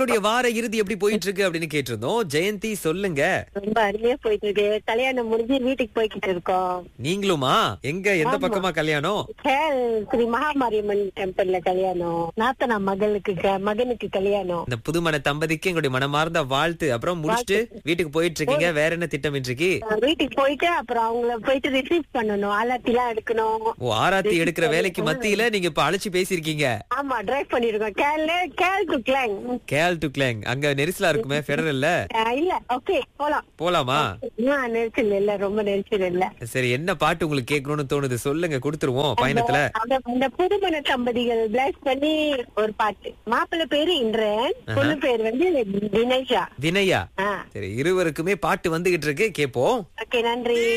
உங்களுடைய வார இறுதி எப்படி போயிட்டு இருக்கு அப்படின்னு கேட்டிருந்தோம் ஜெயந்தி சொல்லுங்க ரொம்ப அருமையா போயிட்டு இருக்கு கல்யாணம் முடிஞ்சு வீட்டுக்கு போய்கிட்டு இருக்கோம் நீங்களுமா எங்க எந்த பக்கமா கல்யாணம் கேள் ஸ்ரீ மகாமாரியம்மன் டெம்பிள்ல கல்யாணம் நாத்தனா மகளுக்கு க- மகனுக்கு கல்யாணம் இந்த புதுமண தம்பதிக்கு எங்களுடைய மனமார்ந்த வாழ்த்து அப்புறம் முடிச்சுட்டு வீட்டுக்கு போயிட்டு இருக்கீங்க வேற என்ன திட்டம் இன்றைக்கு அஹ் வீட்டுக்கு போயிட்டு அப்புறம் அவங்கள போயிட்டு ரிசீவ் பண்ணணும் ஆலாத்தி எல்லாம் எடுக்கணும் ஓ ஆராத்தி எடுக்கிற வேலைக்கு மத்தியில நீங்க இப்ப அழைச்சு பேசிருக்கீங்க ஆமா டிரைவ் பண்ணிருக்கோம் கேள்ல K L to Klang K L to Klang அங்க நெரிசலா இருக்குமே ஃபெடரல்ல இல்ல ஓகே போலாம் போலாமா ஆ, நெரிசல் இல்ல ரொம்ப நெரிசல் இல்ல சரி என்ன பாட்டு உங்களுக்கு கேட்கணும்னு தோணுது சொல்லுங்க கொடுத்துருவோம் பயணத்துல அந்த அந்த புதுமண தம்பதிகள் பிளஸ் பண்ணி ஒரு பாட்டு மாப்பிள்ளை பேரு இந்திரன் பொண்ணு பேர் வந்து தினேஷா வினயா ஆ சரி இருவருக்குமே பாட்டு வந்துகிட்டு இருக்கு கேப்போம் ஓகே நன்றி